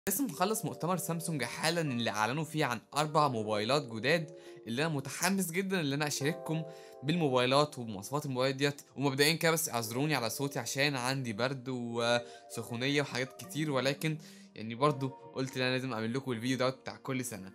لسه مخلص مؤتمر سامسونج حالا اللي اعلنوا فيه عن اربع موبايلات جداد اللي انا متحمس جدا اللي انا اشارككم بالموبايلات ومواصفات الموبايلات ديت ومبدئيا كده بس اعذروني على صوتي عشان عندي برد وسخونيه وحاجات كتير ولكن يعني برضو قلت ان انا لازم اعمل لكم الفيديو دوت بتاع كل سنه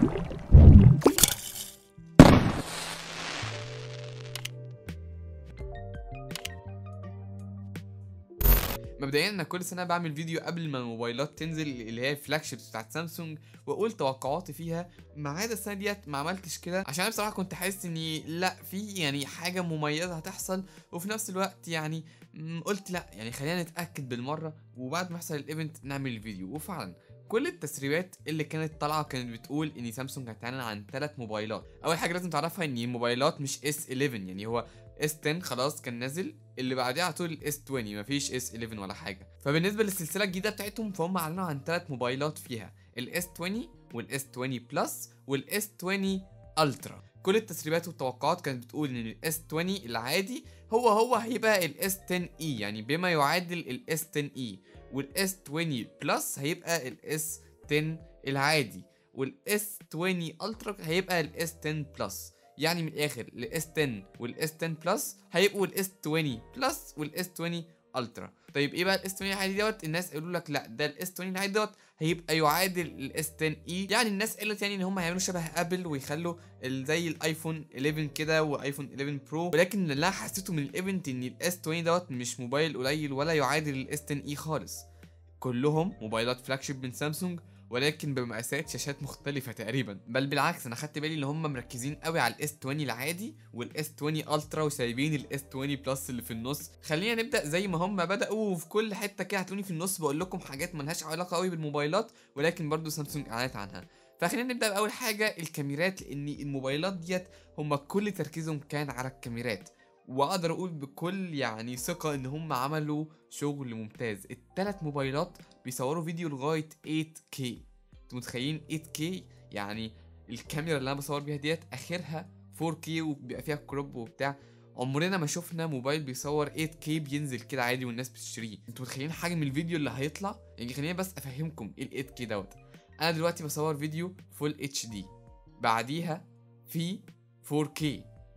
مبدئيا انا كل سنه بعمل فيديو قبل ما الموبايلات تنزل اللي هي الفلاج شيبس بتاعت سامسونج واقول توقعاتي فيها ما عدا السنه ديت ما عملتش كده عشان انا بصراحه كنت حاسس اني لا في يعني حاجه مميزه هتحصل وفي نفس الوقت يعني م، قلت لا يعني خلينا نتاكد بالمره وبعد ما يحصل الايفنت نعمل الفيديو وفعلا كل التسريبات اللي كانت طالعه كانت بتقول ان سامسونج هتعلن عن ثلاث موبايلات اول حاجه لازم تعرفها ان الموبايلات مش اس 11 يعني هو اس 10 خلاص كان نازل اللي بعديها على طول الاس 20 مفيش اس 11 ولا حاجه فبالنسبه للسلسله الجديده بتاعتهم فهم اعلنوا عن ثلاث موبايلات فيها الاس 20 والاس 20 بلس والاس 20 الترا كل التسريبات والتوقعات كانت بتقول ان الاس 20 العادي هو هو هيبقى الاس 10 اي يعني بما يعادل الاس 10 اي والاس 20 بلس هيبقى الاس 10 العادي والاس 20 الترا هيبقى الاس 10 بلس يعني من الاخر الاس 10 والاس 10 بلس هيبقوا الاس 20 بلس والاس 20 الترا طيب ايه بقى الاس 20 العادي دوت الناس قالوا لك لا ده الاس 20 العادي دوت هيبقى يعادل الاس 10 اي يعني الناس قالت يعني ان هم هيعملوا شبه ابل ويخلوا ال- زي الايفون 11 كده وايفون 11 برو ولكن اللي انا حسيته من الايفنت ان الاس 20 دوت مش موبايل قليل ولا يعادل الاس 10 اي خالص كلهم موبايلات فلاج شيب من سامسونج ولكن بمقاسات شاشات مختلفة تقريبا بل بالعكس انا خدت بالي ان هم مركزين قوي على الاس 20 العادي والاس 20 الترا وسايبين الاس 20 بلس اللي في النص خلينا نبدا زي ما هم بداوا وفي كل حته كده هتلاقوني في النص بقول لكم حاجات ملهاش علاقه قوي بالموبايلات ولكن برضو سامسونج اعلنت عنها فخلينا نبدا باول حاجه الكاميرات لان الموبايلات ديت هم كل تركيزهم كان على الكاميرات واقدر اقول بكل يعني ثقه ان هم عملوا شغل ممتاز التلات موبايلات بيصوروا فيديو لغايه 8K انتوا متخيلين 8K يعني الكاميرا اللي انا بصور بيها ديت اخرها 4K وبيبقى فيها كروب وبتاع عمرنا ما شفنا موبايل بيصور 8K بينزل كده عادي والناس بتشتريه انتوا متخيلين حجم الفيديو اللي هيطلع يعني خليني بس افهمكم ايه ال 8K دوت انا دلوقتي بصور فيديو فول اتش دي بعديها في 4K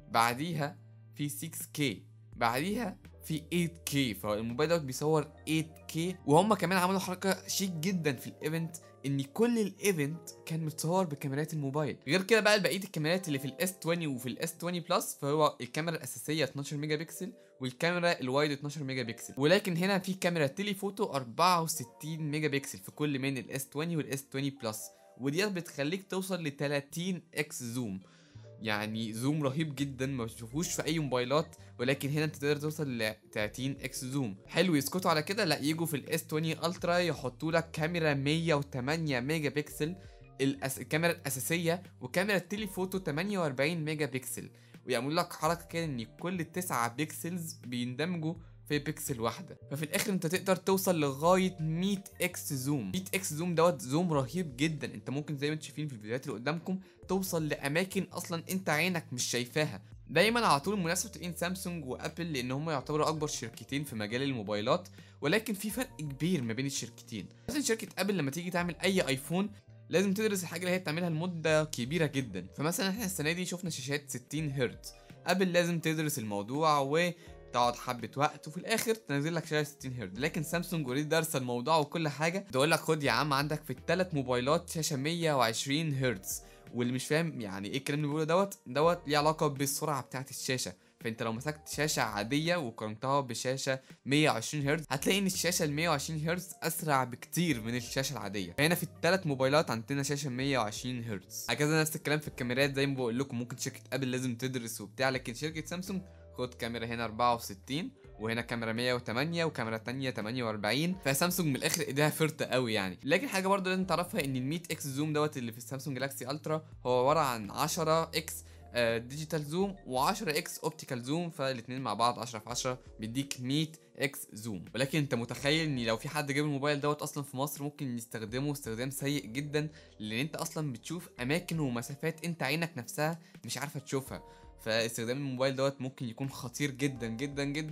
بعديها في 6K بعديها في 8K فالموبايل دوت بيصور 8K وهم كمان عملوا حركه شيك جدا في الايفنت ان كل الايفنت كان متصور بكاميرات الموبايل غير كده بقى بقيه الكاميرات اللي في الاس 20 وفي الاس 20 بلس فهو الكاميرا الاساسيه 12 ميجا بكسل والكاميرا الوايد 12 ميجا بكسل ولكن هنا في كاميرا تيليفوتو 64 ميجا بكسل في كل من الاس 20 والاس 20 بلس وديت بتخليك توصل ل 30 اكس زوم يعني زوم رهيب جدا ما بتشوفوش في اي موبايلات ولكن هنا انت تقدر توصل ل 30 اكس زوم حلو يسكتوا على كده لا يجوا في الاس 20 الترا يحطوا لك كاميرا 108 ميجا بكسل الأس... الكاميرا الاساسيه وكاميرا التليفوتو 48 ميجا بكسل ويعملوا لك حركه كده ان كل 9 بكسلز بيندمجوا في بكسل واحده ففي الاخر انت تقدر توصل لغايه 100 اكس زوم 100 اكس زوم دوت زوم رهيب جدا انت ممكن زي ما انتم شايفين في الفيديوهات اللي قدامكم توصل لاماكن اصلا انت عينك مش شايفاها دايما على طول المنافسه بين سامسونج وابل لان هم يعتبروا اكبر شركتين في مجال الموبايلات ولكن في فرق كبير ما بين الشركتين مثلا شركه ابل لما تيجي تعمل اي ايفون لازم تدرس الحاجه اللي هي بتعملها لمده كبيره جدا فمثلا احنا السنه دي شفنا شاشات 60 هرتز ابل لازم تدرس الموضوع و تقعد حبه وقت وفي الاخر تنزل لك شاشه 60 هرتز لكن سامسونج اوريدي دارسه الموضوع وكل حاجه تقول لك خد يا عم عندك في الثلاث موبايلات شاشه 120 هرتز واللي مش فاهم يعني ايه الكلام اللي بيقوله دوت دوت ليه علاقه بالسرعه بتاعه الشاشه فانت لو مسكت شاشه عاديه وقارنتها بشاشه 120 هرتز هتلاقي ان الشاشه ال 120 هرتز اسرع بكتير من الشاشه العاديه فهنا في الثلاث موبايلات عندنا شاشه 120 هرتز هكذا نفس الكلام في الكاميرات زي ما بقول لكم ممكن شركه ابل لازم تدرس وبتاع لكن شركه سامسونج خد كاميرا هنا 64 وهنا كاميرا 108 وكاميرا تانية 48 فسامسونج من الاخر ايديها فرطه قوي يعني لكن حاجه برضو لازم تعرفها ان ال 100 اكس زوم دوت اللي في السامسونج جالاكسي الترا هو عباره عن 10 اكس ديجيتال زوم و10 اكس اوبتيكال زوم فالاثنين مع بعض 10 في 10 بيديك 100 اكس زوم ولكن انت متخيل ان لو في حد جاب الموبايل دوت اصلا في مصر ممكن يستخدمه استخدام سيء جدا لان انت اصلا بتشوف اماكن ومسافات انت عينك نفسها مش عارفه تشوفها فاستخدام الموبايل دوت ممكن يكون خطير جدا جدا جدا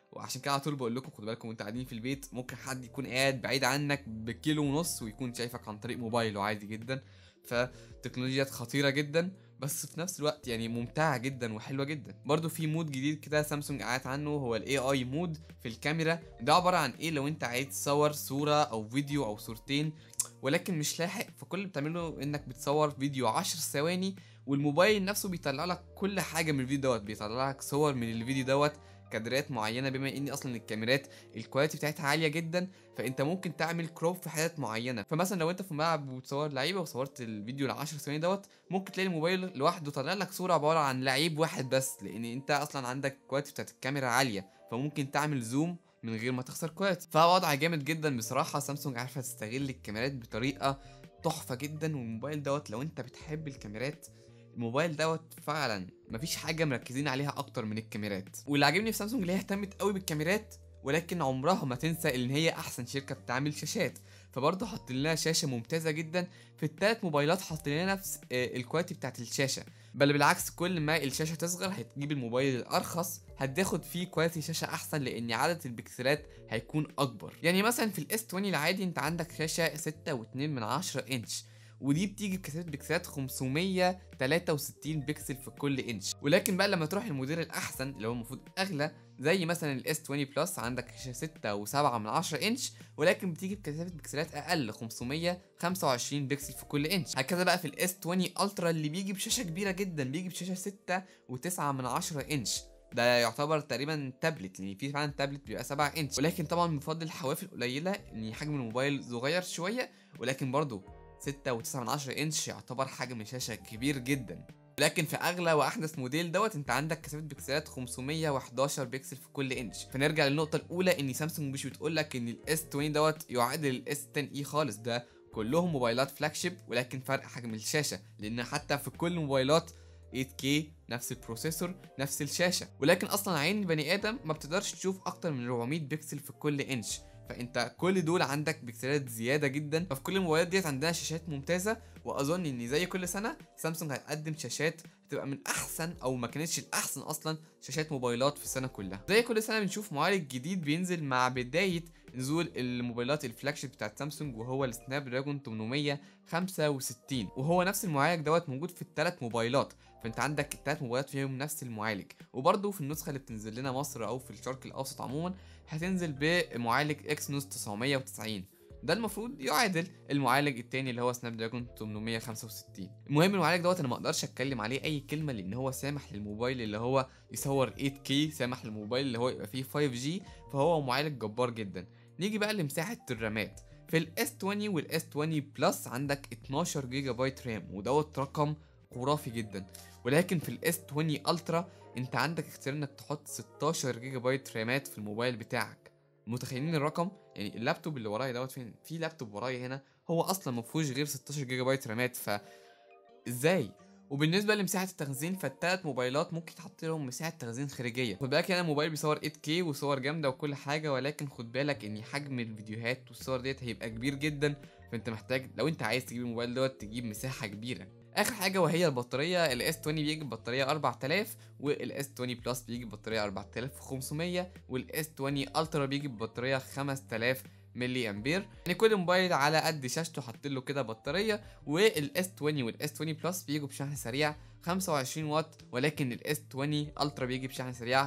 وعشان كده على طول بقول لكم خدوا بالكم وانتوا قاعدين في البيت ممكن حد يكون قاعد بعيد عنك بكيلو ونص ويكون شايفك عن طريق موبايله عادي جدا فالتكنولوجيا خطيره جدا بس في نفس الوقت يعني ممتعه جدا وحلوه جدا برضو في مود جديد كده سامسونج قاعد عنه هو الاي اي مود في الكاميرا ده عباره عن ايه لو انت عايز تصور صوره او فيديو او صورتين ولكن مش لاحق فكل اللي بتعمله انك بتصور فيديو 10 ثواني والموبايل نفسه بيطلع لك كل حاجه من الفيديو دوت بيطلع لك صور من الفيديو دوت كادرات معينه بما ان اصلا الكاميرات الكواليتي بتاعتها عاليه جدا فانت ممكن تعمل كروب في حالات معينه فمثلا لو انت في الملعب وتصور لعيبه وصورت الفيديو ل 10 ثواني دوت ممكن تلاقي الموبايل لوحده طلع لك صوره عباره عن لعيب واحد بس لان انت اصلا عندك الكواليتي بتاعت الكاميرا عاليه فممكن تعمل زوم من غير ما تخسر كواليتي فوضع جامد جدا بصراحه سامسونج عارفه تستغل الكاميرات بطريقه تحفه جدا والموبايل دوت لو انت بتحب الكاميرات الموبايل دوت فعلا مفيش حاجه مركزين عليها اكتر من الكاميرات واللي عاجبني في سامسونج اللي هي اهتمت قوي بالكاميرات ولكن عمرها ما تنسى ان هي احسن شركه بتعمل شاشات فبرضه حاطين لنا شاشه ممتازه جدا في التلات موبايلات حاطين لنا نفس آه، الكواليتي بتاعت الشاشه بل بالعكس كل ما الشاشه تصغر هتجيب الموبايل الارخص هتاخد فيه كواليتي شاشه احسن لان عدد البكسلات هيكون اكبر يعني مثلا في الاس 20 العادي انت عندك شاشه 6.2 من 10 انش ودي بتيجي بكثافه بكسلات 563 بكسل في كل انش ولكن بقى لما تروح للموديل الاحسن اللي هو المفروض اغلى زي مثلا الاس 20 بلس عندك شاشه 6.7 من 10 انش ولكن بتيجي بكثافه بكسلات اقل 525 بكسل في كل انش هكذا بقى في الاس 20 الترا اللي بيجي بشاشه كبيره جدا بيجي بشاشه 6.9 من 10 انش ده يعتبر تقريبا تابلت لان في فعلا تابلت بيبقى 7 انش ولكن طبعا بفضل الحواف القليله ان حجم الموبايل صغير شويه ولكن برضه 6.9 من 10 انش يعتبر حجم شاشه كبير جدا لكن في اغلى واحدث موديل دوت انت عندك كثافه بكسلات 511 بكسل في كل انش فنرجع للنقطه الاولى ان سامسونج مش بتقول لك ان الاس 20 دوت يعادل الاس 10 اي خالص ده كلهم موبايلات فلاج شيب ولكن فرق حجم الشاشه لان حتى في كل الموبايلات 8K نفس البروسيسور نفس الشاشه ولكن اصلا عين البني ادم ما بتقدرش تشوف اكتر من 400 بكسل في كل انش فانت كل دول عندك بكسلات زياده جدا ففي كل الموبايلات ديت عندنا شاشات ممتازه واظن ان زي كل سنه سامسونج هتقدم شاشات هتبقى من احسن او ما كانتش الاحسن اصلا شاشات موبايلات في السنه كلها زي كل سنه بنشوف معالج جديد بينزل مع بدايه نزول الموبايلات الفلاج شيب بتاعت سامسونج وهو السناب دراجون 865 وهو نفس المعالج دوت موجود في الثلاث موبايلات فانت عندك الثلاث موبايلات فيهم نفس المعالج وبرده في النسخه اللي بتنزل لنا مصر او في الشرق الاوسط عموما هتنزل بمعالج اكسنوس 990 ده المفروض يعادل المعالج التاني اللي هو سناب دراجون 865 المهم المعالج دوت انا ما اقدرش اتكلم عليه اي كلمه لان هو سامح للموبايل اللي هو يصور 8K سامح للموبايل اللي هو يبقى فيه 5G فهو معالج جبار جدا نيجي بقى لمساحه الرامات في الاس 20 والاس 20 بلس عندك 12 جيجا بايت رام ودوت رقم خرافي جدا ولكن في الاس 20 الترا انت عندك اختيار انك تحط 16 جيجا بايت رامات في الموبايل بتاعك متخيلين الرقم يعني اللابتوب اللي ورايا دوت فين في لابتوب ورايا هنا هو اصلا ما فيهوش غير 16 جيجا بايت رامات ف ازاي وبالنسبه لمساحه التخزين فالتلات موبايلات ممكن تحط لهم مساحه تخزين خارجيه خد بالك هنا الموبايل بيصور 8K وصور جامده وكل حاجه ولكن خد بالك ان حجم الفيديوهات والصور ديت هيبقى كبير جدا فانت محتاج لو انت عايز تجيب الموبايل دوت تجيب مساحه كبيره اخر حاجه وهي البطاريه الاس 20 بيجي ببطاريه 4000 والاس 20 بلس بيجي ببطاريه 4500 والاس 20 الترا بيجي ببطاريه 5000 ملي امبير يعني كل موبايل على قد شاشته حاطط له كده بطاريه والاس 20 والاس 20 بلس بيجوا بشحن سريع 25 واط ولكن الاس 20 الترا بيجي بشحن سريع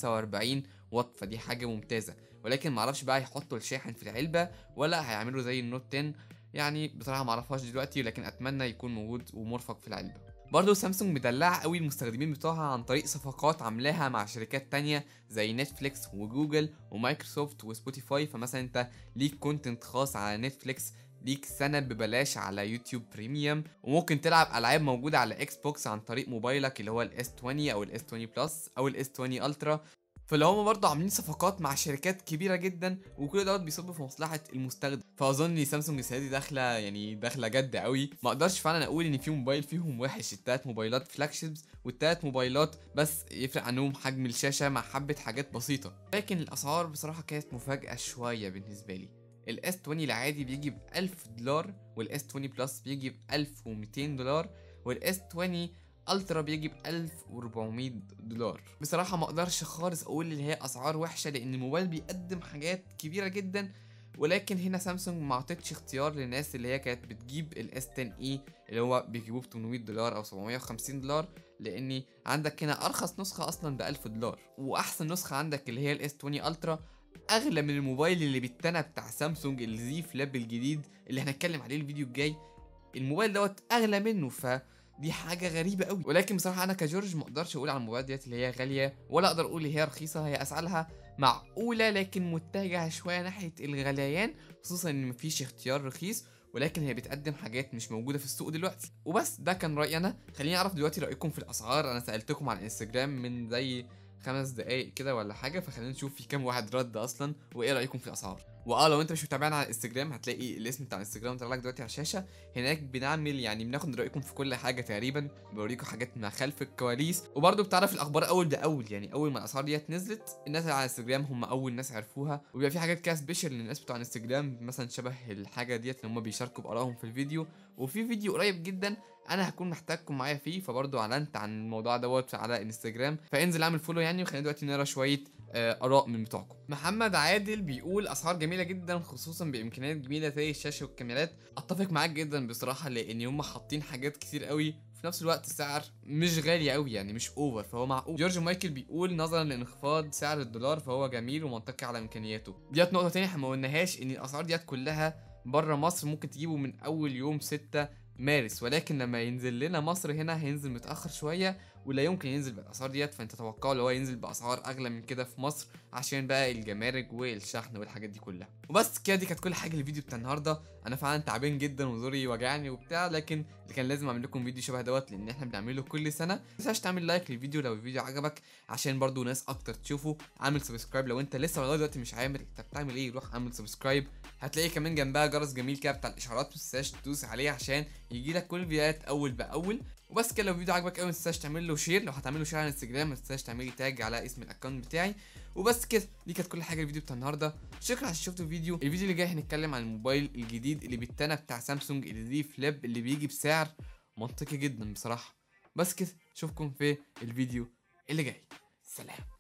45 واط فدي حاجه ممتازه ولكن معرفش بقى يحطوا الشاحن في العلبه ولا هيعملوا زي النوت 10 يعني بصراحه معرفهاش دلوقتي لكن اتمنى يكون موجود ومرفق في العلبه برضه سامسونج مدلعه قوي المستخدمين بتوعها عن طريق صفقات عاملاها مع شركات تانية زي نتفليكس وجوجل ومايكروسوفت وسبوتيفاي فمثلا انت ليك كونتنت خاص على نتفليكس ليك سنة ببلاش على يوتيوب بريميوم وممكن تلعب ألعاب موجودة على إكس بوكس عن طريق موبايلك اللي هو الاس 20 أو الاس 20 بلس أو الاس 20 الترا فاللي هم برضه عاملين صفقات مع شركات كبيره جدا وكل دوت بيصب في مصلحه المستخدم فاظن ان سامسونج السنه دي داخله يعني داخله جد قوي ما اقدرش فعلا اقول ان في موبايل فيهم وحش التلات موبايلات فلاج شيبس والتلات موبايلات بس يفرق عنهم حجم الشاشه مع حبه حاجات بسيطه لكن الاسعار بصراحه كانت مفاجاه شويه بالنسبه لي الاس 20 العادي بيجي ب 1000 دولار والاس 20 بلس بيجي ب 1200 دولار والاس 20 الترا بيجي ب 1400 دولار بصراحه ما اقدرش خالص اقول ان هي اسعار وحشه لان الموبايل بيقدم حاجات كبيره جدا ولكن هنا سامسونج ما عطتش اختيار للناس اللي هي كانت بتجيب الاس 10 اي اللي هو بيجيبوه ب 800 دولار او 750 دولار لاني عندك هنا ارخص نسخه اصلا ب 1000 دولار واحسن نسخه عندك اللي هي الاس 20 الترا اغلى من الموبايل اللي بالتنا بتاع سامسونج الزي فلاب الجديد اللي هنتكلم عليه الفيديو الجاي الموبايل دوت اغلى منه ف دي حاجه غريبه قوي ولكن بصراحه انا كجورج ما اقدرش اقول على الموبايلات ديت اللي هي غاليه ولا اقدر اقول اللي هي رخيصه هي اسعارها معقوله لكن متجهه شويه ناحيه الغليان خصوصا ان مفيش اختيار رخيص ولكن هي بتقدم حاجات مش موجوده في السوق دلوقتي وبس ده كان رايي انا خليني اعرف دلوقتي رايكم في الاسعار انا سالتكم على الانستجرام من زي خمس دقايق كده ولا حاجه فخلينا نشوف في كام واحد رد اصلا وايه رايكم في الاسعار واه لو انت مش متابعنا على الانستجرام هتلاقي الاسم بتاع الانستجرام طالع لك دلوقتي على الشاشه هناك بنعمل يعني بناخد رايكم في كل حاجه تقريبا بوريكم حاجات ما خلف الكواليس وبرده بتعرف الاخبار اول باول يعني اول ما الاسعار ديت نزلت الناس اللي على الانستجرام هم اول ناس عرفوها وبيبقى في حاجات كده سبيشال للناس بتوع الانستجرام مثلا شبه الحاجه ديت اللي هم بيشاركوا بارائهم في الفيديو وفي فيديو قريب جدا انا هكون محتاجكم معايا فيه فبرضه اعلنت عن الموضوع دوت على انستجرام فانزل اعمل فولو يعني وخلينا دلوقتي نقرا شويه آه، اراء من بتوعكم محمد عادل بيقول اسعار جميله جدا خصوصا بامكانيات جميله زي الشاشه والكاميرات اتفق معاك جدا بصراحه لان هم حاطين حاجات كتير قوي في نفس الوقت السعر مش غالي قوي يعني مش اوفر فهو معقول جورج مايكل بيقول نظرا لانخفاض سعر الدولار فهو جميل ومنطقي على امكانياته ديت نقطه تانية احنا ما قلناهاش ان الاسعار ديت كلها بره مصر ممكن تجيبه من اول يوم 6 مارس ولكن لما ينزل لنا مصر هنا هينزل متاخر شويه ولا يمكن ينزل بالاسعار ديت فانت توقعوا اللي هو ينزل باسعار اغلى من كده في مصر عشان بقى الجمارك والشحن والحاجات دي كلها وبس كده دي كانت كل حاجه الفيديو بتاع النهارده انا فعلا تعبان جدا وزوري وجعني وبتاع لكن اللي كان لازم اعمل لكم فيديو شبه دوت لان احنا بنعمله كل سنه ما تنساش تعمل لايك للفيديو لو الفيديو عجبك عشان برضو ناس اكتر تشوفه عامل سبسكرايب لو انت لسه لغايه دلوقتي مش عامل انت بتعمل ايه روح اعمل سبسكرايب هتلاقي كمان جنبها جرس جميل كده بتاع الاشعارات ما تنساش تدوس عليه عشان يجي لك كل الفيديوهات اول باول وبس كده لو الفيديو عجبك قوي ما تنساش تعمل له شير لو هتعمل له شير على الانستجرام ما تنساش تعمل لي تاج على اسم الاكونت بتاعي وبس كده دي كانت كل حاجه الفيديو بتاع النهارده شكرا عشان شفتوا الفيديو الفيديو اللي جاي هنتكلم عن الموبايل الجديد اللي بالتنا بتاع سامسونج اللي فليب اللي بيجي بسعر منطقي جدا بصراحه بس كده اشوفكم في الفيديو اللي جاي سلام